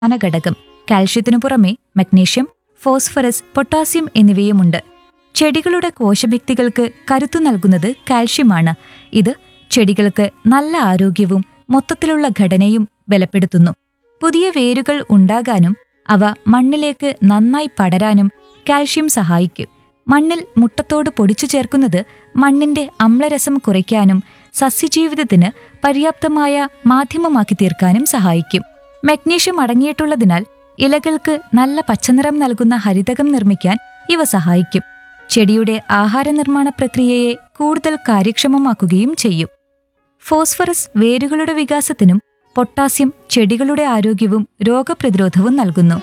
പ്രധാന ഘടകം കാൽഷ്യത്തിനു പുറമെ മഗ്നീഷ്യം ഫോസ്ഫറസ് പൊട്ടാസ്യം എന്നിവയുമുണ്ട് ചെടികളുടെ കോശഭിത്തികൾക്ക് കരുത്തു നൽകുന്നത് കാൽഷ്യമാണ് ഇത് ചെടികൾക്ക് നല്ല ആരോഗ്യവും മൊത്തത്തിലുള്ള ഘടനയും ബലപ്പെടുത്തുന്നു പുതിയ വേരുകൾ ഉണ്ടാകാനും അവ മണ്ണിലേക്ക് നന്നായി പടരാനും കാൽഷ്യം സഹായിക്കും മണ്ണിൽ മുട്ടത്തോട് പൊടിച്ചു ചേർക്കുന്നത് മണ്ണിന്റെ അമ്ലരസം കുറയ്ക്കാനും സസ്യജീവിതത്തിന് പര്യാപ്തമായ മാധ്യമമാക്കി തീർക്കാനും സഹായിക്കും മഗ്നീഷ്യം അടങ്ങിയിട്ടുള്ളതിനാൽ ഇലകൾക്ക് നല്ല പച്ചനിറം നൽകുന്ന ഹരിതകം നിർമ്മിക്കാൻ ഇവ സഹായിക്കും ചെടിയുടെ ആഹാര നിർമ്മാണ പ്രക്രിയയെ കൂടുതൽ കാര്യക്ഷമമാക്കുകയും ചെയ്യും ഫോസ്ഫറസ് വേരുകളുടെ വികാസത്തിനും പൊട്ടാസ്യം ചെടികളുടെ ആരോഗ്യവും രോഗപ്രതിരോധവും നൽകുന്നു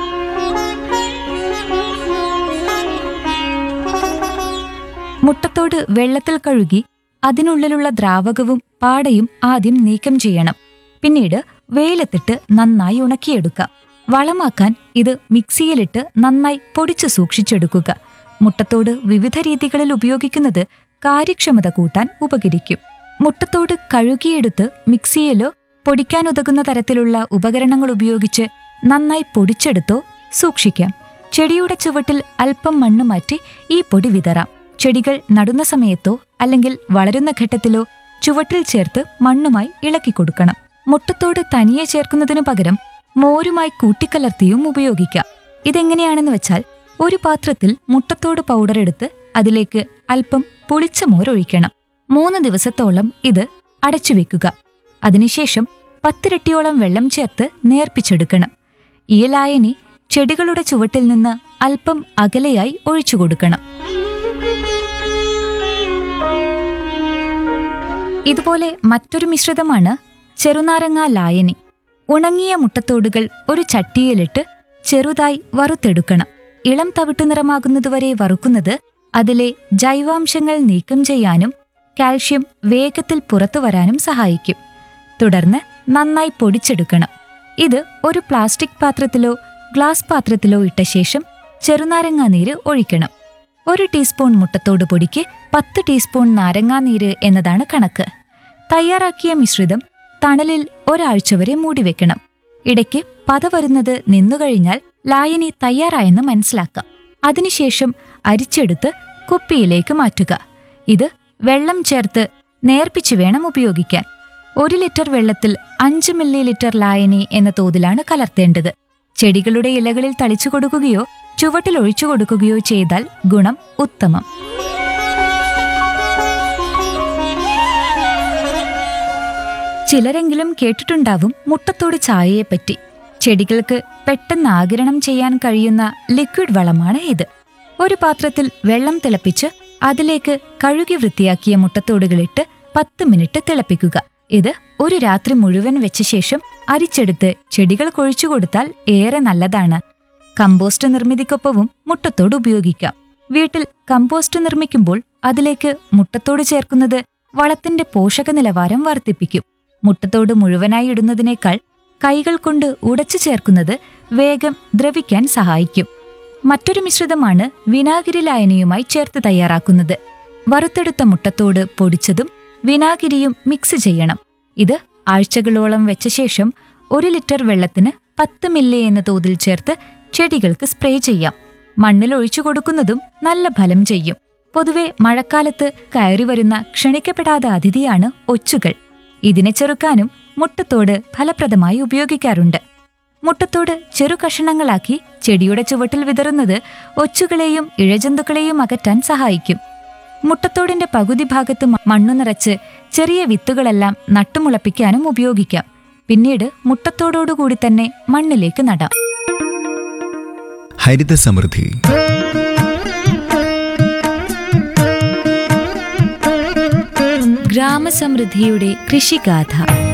മുട്ടത്തോട് വെള്ളത്തിൽ കഴുകി അതിനുള്ളിലുള്ള ദ്രാവകവും പാടയും ആദ്യം നീക്കം ചെയ്യണം പിന്നീട് വെയിലത്തിട്ട് നന്നായി ഉണക്കിയെടുക്കാം വളമാക്കാൻ ഇത് മിക്സിയിലിട്ട് നന്നായി പൊടിച്ചു സൂക്ഷിച്ചെടുക്കുക മുട്ടത്തോട് വിവിധ രീതികളിൽ ഉപയോഗിക്കുന്നത് കാര്യക്ഷമത കൂട്ടാൻ ഉപകരിക്കും മുട്ടത്തോട് കഴുകിയെടുത്ത് മിക്സിയിലോ പൊടിക്കാനുതകുന്ന തരത്തിലുള്ള ഉപകരണങ്ങൾ ഉപയോഗിച്ച് നന്നായി പൊടിച്ചെടുത്തോ സൂക്ഷിക്കാം ചെടിയുടെ ചുവട്ടിൽ അല്പം മണ്ണ് മാറ്റി ഈ പൊടി വിതറാം ചെടികൾ നടുന്ന സമയത്തോ അല്ലെങ്കിൽ വളരുന്ന ഘട്ടത്തിലോ ചുവട്ടിൽ ചേർത്ത് മണ്ണുമായി ഇളക്കി കൊടുക്കണം മുട്ടത്തോട് തനിയെ ചേർക്കുന്നതിനു പകരം മോരുമായി കൂട്ടിക്കലർത്തിയും ഉപയോഗിക്കാം ഇതെങ്ങനെയാണെന്ന് വെച്ചാൽ ഒരു പാത്രത്തിൽ മുട്ടത്തോട് പൗഡർ എടുത്ത് അതിലേക്ക് അല്പം പുളിച്ച മോരൊഴിക്കണം മൂന്ന് ദിവസത്തോളം ഇത് അടച്ചുവെക്കുക അതിനുശേഷം പത്തിരട്ടിയോളം വെള്ളം ചേർത്ത് നേർപ്പിച്ചെടുക്കണം ഈ ലായനി ചെടികളുടെ ചുവട്ടിൽ നിന്ന് അല്പം അകലെയായി ഒഴിച്ചു കൊടുക്കണം ഇതുപോലെ മറ്റൊരു മിശ്രിതമാണ് ചെറുനാരങ്ങ ലായനി ഉണങ്ങിയ മുട്ടത്തോടുകൾ ഒരു ചട്ടിയിലിട്ട് ചെറുതായി വറുത്തെടുക്കണം ഇളം തവിട്ടു നിറമാകുന്നതുവരെ വറുക്കുന്നത് അതിലെ ജൈവാംശങ്ങൾ നീക്കം ചെയ്യാനും കാൽഷ്യം വേഗത്തിൽ പുറത്തു വരാനും സഹായിക്കും തുടർന്ന് നന്നായി പൊടിച്ചെടുക്കണം ഇത് ഒരു പ്ലാസ്റ്റിക് പാത്രത്തിലോ ഗ്ലാസ് പാത്രത്തിലോ ഇട്ട ശേഷം ചെറുനാരങ്ങാ നീര് ഒഴിക്കണം ഒരു ടീസ്പൂൺ മുട്ടത്തോട് പൊടിക്ക് പത്ത് ടീസ്പൂൺ നാരങ്ങാനീര് എന്നതാണ് കണക്ക് തയ്യാറാക്കിയ മിശ്രിതം തണലിൽ ഒരാഴ്ച വരെ മൂടിവെക്കണം ഇടയ്ക്ക് പത വരുന്നത് നിന്നുകഴിഞ്ഞാൽ ലായനി തയ്യാറായെന്ന് മനസ്സിലാക്കാം അതിനുശേഷം അരിച്ചെടുത്ത് കുപ്പിയിലേക്ക് മാറ്റുക ഇത് വെള്ളം ചേർത്ത് നേർപ്പിച്ച് വേണം ഉപയോഗിക്കാൻ ഒരു ലിറ്റർ വെള്ളത്തിൽ അഞ്ച് മില്ലി ലിറ്റർ ലായനി എന്ന തോതിലാണ് കലർത്തേണ്ടത് ചെടികളുടെ ഇലകളിൽ തളിച്ചു കൊടുക്കുകയോ ചുവട്ടിൽ ഒഴിച്ചു കൊടുക്കുകയോ ചെയ്താൽ ഗുണം ഉത്തമം ചിലരെങ്കിലും കേട്ടിട്ടുണ്ടാവും മുട്ടത്തോട് ചായയെപ്പറ്റി ചെടികൾക്ക് പെട്ടെന്ന് ആഗിരണം ചെയ്യാൻ കഴിയുന്ന ലിക്വിഡ് വളമാണ് ഇത് ഒരു പാത്രത്തിൽ വെള്ളം തിളപ്പിച്ച് അതിലേക്ക് കഴുകി വൃത്തിയാക്കിയ മുട്ടത്തോടുകളിട്ട് പത്ത് മിനിറ്റ് തിളപ്പിക്കുക ഇത് ഒരു രാത്രി മുഴുവൻ വെച്ച ശേഷം അരിച്ചെടുത്ത് ചെടികൾ കൊഴിച്ചു കൊടുത്താൽ ഏറെ നല്ലതാണ് കമ്പോസ്റ്റ് നിർമ്മിതിക്കൊപ്പവും മുട്ടത്തോട് ഉപയോഗിക്കാം വീട്ടിൽ കമ്പോസ്റ്റ് നിർമ്മിക്കുമ്പോൾ അതിലേക്ക് മുട്ടത്തോട് ചേർക്കുന്നത് വളത്തിന്റെ പോഷക നിലവാരം വർദ്ധിപ്പിക്കും മുട്ടത്തോട് മുഴുവനായി ഇടുന്നതിനേക്കാൾ കൈകൾ കൊണ്ട് ഉടച്ചു ചേർക്കുന്നത് വേഗം ദ്രവിക്കാൻ സഹായിക്കും മറ്റൊരു മിശ്രിതമാണ് വിനാഗിരി ലായനിയുമായി ചേർത്ത് തയ്യാറാക്കുന്നത് വറുത്തെടുത്ത മുട്ടത്തോട് പൊടിച്ചതും വിനാഗിരിയും മിക്സ് ചെയ്യണം ഇത് ആഴ്ചകളോളം വെച്ച ശേഷം ഒരു ലിറ്റർ വെള്ളത്തിന് പത്ത് മില്ലി എന്ന തോതിൽ ചേർത്ത് ചെടികൾക്ക് സ്പ്രേ ചെയ്യാം മണ്ണിൽ ഒഴിച്ചു കൊടുക്കുന്നതും നല്ല ഫലം ചെയ്യും പൊതുവെ മഴക്കാലത്ത് കയറി വരുന്ന ക്ഷണിക്കപ്പെടാത്ത അതിഥിയാണ് ഒച്ചുകൾ ഇതിനെ ചെറുക്കാനും മുട്ടത്തോട് ഫലപ്രദമായി ഉപയോഗിക്കാറുണ്ട് മുട്ടത്തോട് ചെറു കഷണങ്ങളാക്കി ചെടിയുടെ ചുവട്ടിൽ വിതറുന്നത് ഒച്ചുകളെയും ഇഴജന്തുക്കളെയും അകറ്റാൻ സഹായിക്കും മുട്ടത്തോടിന്റെ പകുതി ഭാഗത്ത് മ- മണ്ണു നിറച്ച് ചെറിയ വിത്തുകളെല്ലാം നട്ടുമുളപ്പിക്കാനും ഉപയോഗിക്കാം പിന്നീട് മുട്ടത്തോടോടുകൂടി തന്നെ മണ്ണിലേക്ക് നടാം ഹരിത സമൃദ്ധി ഗ്രാമസമൃദ്ധിയുടെ കൃഷിഗാഥ